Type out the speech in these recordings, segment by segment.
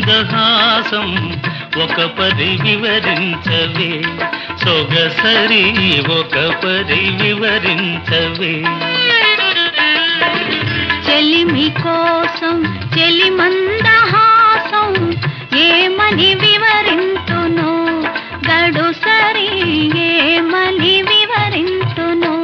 మందహాసం ఒక పరి వివరించవే సొగసరి ఒక పరి వివరించవే చెలిమి కోసం చెలి మందహాసం ఏమని వివరింతును గడు సరి ఏమని వివరింతును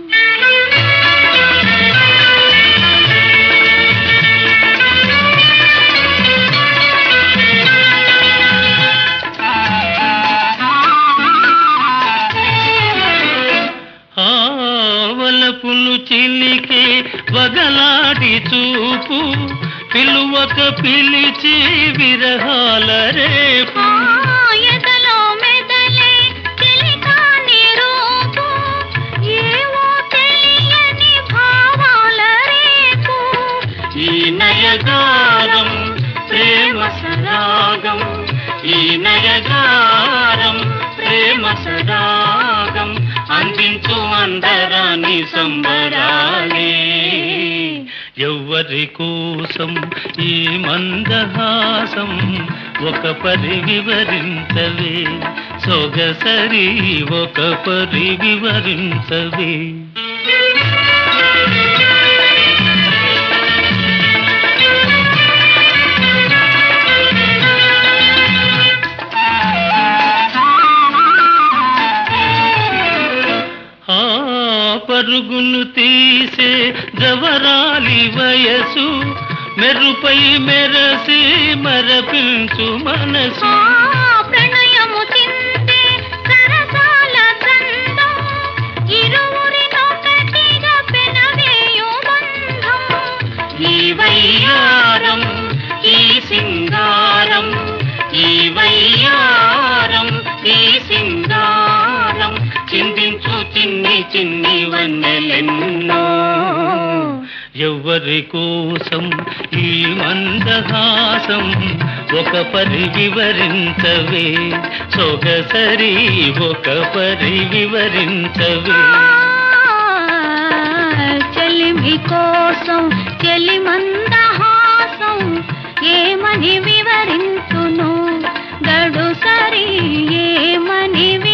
ఆవలపులు చిలికే వగలాడి చూపు పిలువక పిలిచి విరహాల రేపు ఎదలో మెదలే చెలికాని రూపు ఏవో తెలియని భావాల రేపు ఈ నయగారం ప్రేమ సరాగం ఈ నయగారం ప్రేమ సరాగం అందించు అందరాని సంబరాలే ఎవ్వరి కోసం ఈ మందహాసం ఒక పరి వివరించవే సొగసరి ఒక పరి వివరించవే ఆ పరుగును తీసే జవరాలి వయసు మెరుపై మెరసి మరపించు మనసు ఆ ప్రణయము చింతే సరసాల గంధం ఇరువురినొకటిగా పెనవేయు బంధం ఈ వయ్యారం ఈ సింగారం ఈ వయ్యారం ఈ సింగారం చిందించు చిన్ని చిన్ని వన్నెలెన్నో ఎవ్వరి కోసం ఈ మందహాసం ఒక పరి వివరించవే సొగసరి ఒక పరి వివరించవే చెలిమి కోసం చెలి మందహాసం ఏమని వివరించును గడు సరి ఏమని